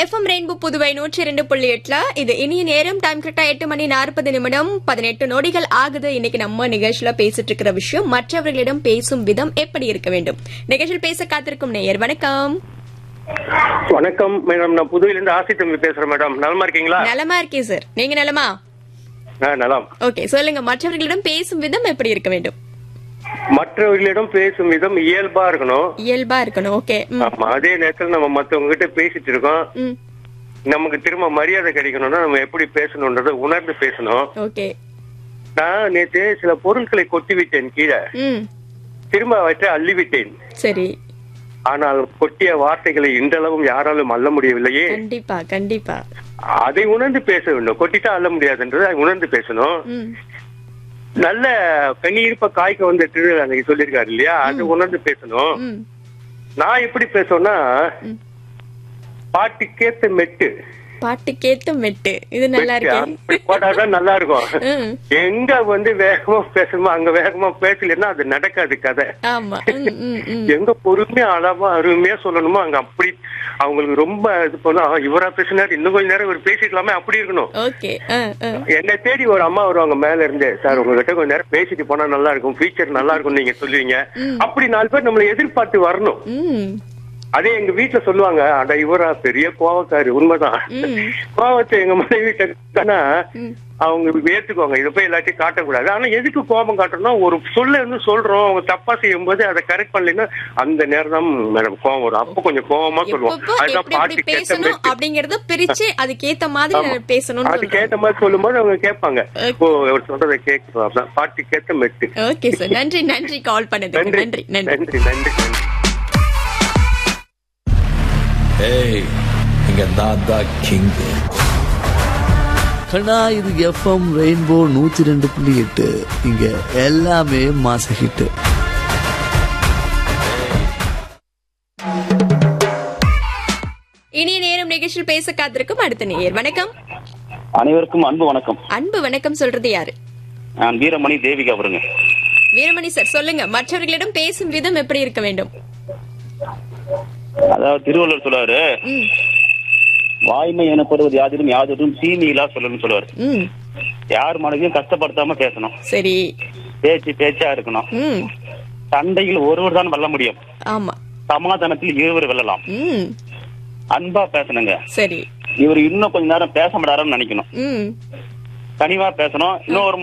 FM rainbow Puduvai நூற்றி இரண்டு புள்ளி எட்டுல இது இனிய நேரம் டைம் கரெக்டா எட்டு மணி நாற்பது நிமிடம் பதினெட்டு நொடிகள் ஆகுது இன்னைக்கு நம்ம நிகழ்ச்சியில பேசிட்டு இருக்கிற விஷயம் மற்றவர்களிடம் பேசும் விதம் எப்படி இருக்க வேண்டும் நிகழ்ச்சியில் பேச காத்திருக்கும் நேயர் வணக்கம் வணக்கம் மேடம் நான் புதுவையில இருந்து ஆசி தம்பி பேசுறேன் மேடம் நலமா இருக்கீங்களா நலமா இருக்கேன் சார் நீங்க நலமா ஆ, நலம் ஓகே சொல்லுங்க மற்றவர்களிடம் பேசும் விதம் எப்படி இருக்க வேண்டும் மற்றவர்களிடம் பேசும் விதம் இயல்பா இருக்கணும் இயல்பா இருக்கணும் ஓகே ம், ஆமா அதே நேரத்துல நம்ம மத்தவங்க கிட்ட பேசிட்டு இருக்கோம் ம் நமக்கு திரும்ப மரியாதை கிடைக்கணும்னா நம்ம எப்படி பேசணும்ன்றத உணர்ந்து பேசணும் ஓகே நான் நேத்து சில பொருட்களை கொட்டி விட்டேன் கீழே ம் திரும்ப அவற்றை அள்ளி விட்டேன் சரி ஆனால் கொட்டிய வார்த்தைகளை இன்றளவும் யாராலும் அள்ள முடியவில்லையே கண்டிப்பா கண்டிப்பா அதை உணர்ந்து பேச வேண்டும் கொட்டிட்டா அள்ள முடியாதுன்றதை உணர்ந்து பேசணும் ம் நல்ல கண்ணீர்ப்ப காய்க்க வந்த திருவிழா அன்னைக்கு சொல்லியிருக்காரு இல்லையா அது உணர்ந்து பேசணும் ம் நான் எப்படி பேசுவேன்னா ம். பாட்டுக்கேத்த மெட்டு பாட்டுக்கேத்த மெட்டு இது நல்லா மெட்டு, இருக்கே அப்படி போட்டாதான் நல்லா இருக்கும் ம் எங்க வந்து வேகமா பேசணுமோ அங்க வேகமா பேசலன்னா அது நடக்காது கதை ஆமா ம், ம், ம். எங்க பொறுமையா அளவா அருமையா சொல்லணுமோ அங்க அப்படி அவங்களுக்கு ரொம்ப இது பண்ணா "ஆ, இவரா பேசினாரு இன்னும் கொஞ்ச நேரம் இவர் பேசிக்கலாமே அப்படி இருக்கணும் ஓகே ஆ, ஆ. என்னை தேடி ஒரு அம்மா வருவாங்க மேல இருந்து சார் உங்ககிட்ட கொஞ்ச நேரம் பேசிட்டு போனா நல்லா இருக்கும் ஃபீச்சர் நல்லா இருக்கும் நீங்க சொல்லுவீங்க அப்படி நாலு பேர் நம்மளை எதிர்பார்த்து வரணும் ம் அதே எங்க வீட்டுல சொல்லுவாங்க அட இவரா பெரிய கோவக்காரு உண்மைதான் ம். கோவத்தை எங்க மனைவி கிட்டனா அவங்க ஏத்துக்குவாங்க இதை போய் எல்லாத்தையும் காட்டக்கூடாது ஆனா எதுக்கு கோபம் காட்டணும்னா ஒரு சொல்ல இருந்து சொல்றோம் அவங்க தப்பா செய்யும் போது அதை கரெக்ட் பண்ணலைன்னா அந்த நேரம் தான் மேடம் கோவம் வரும் அப்ப கொஞ்சம் கோவமா சொல்லுவோம் எப்பப்போ அதுதான் எப்படி எப்படி பாட்டு கேட்ட பேசணும் அப்படிங்கறத பிரிச்சு அதுக்கேத்த மாதிரி பேசணும்னு அதுக்கு ஏத்த மாதிரி சொல்லும்போது அவங்க கேட்பாங்க ஓ இவர் சொல்றதை கேட்கணும் அதான் பாட்டு கேட்ட மெட்டு ஓகே சார் நன்றி நன்றி கால் பண்ணதுக்கு நன்றி நன்றி நன்றி நன்றி நன்றி நன்றி ஏய் இங்க நான் தான் கிங் கண்ணா இது எஃப்எம் ரெயின்போ நூத்தி ரெண்டு புள்ளி எட்டு இங்க எல்லாமே மாச ஹிட்டு இனிய நேரம் நிகழ்ச்சியில் பேச காத்திருக்கும் அடுத்த நேயர் வணக்கம் அனைவருக்கும் அன்பு வணக்கம் அன்பு வணக்கம் சொல்றது யாரு நான் வீரமணி தேவிகா வருங்க வீரமணி சார் சொல்லுங்க மற்றவர்களிடம் பேசும் விதம் எப்படி இருக்க வேண்டும் அதாவது திருவள்ளுவர் சொல்லுவாரு ம் வாய்மை எனப்படுவது யாதிலும் யாதொரும் தீமையிலா சொல்லணும்னு சொல்லுவாரு ம் யார் மனதையும் கஷ்டப்படுத்தாம பேசணும் சரி பேச்சு பேச்சா இருக்கணும் ம் சண்டையில் ஒருவர் தான் வெல்ல முடியும் ஆமா சமாதானத்தில் இருவர் வெல்லலாம் ம் அன்பா பேசணுங்க சரி இவர் இன்னும் கொஞ்ச நேரம் பேச மாட்டாருன்னு நினைக்கணும் ம் கனிவா பேசணும் இன்னும் ஒரு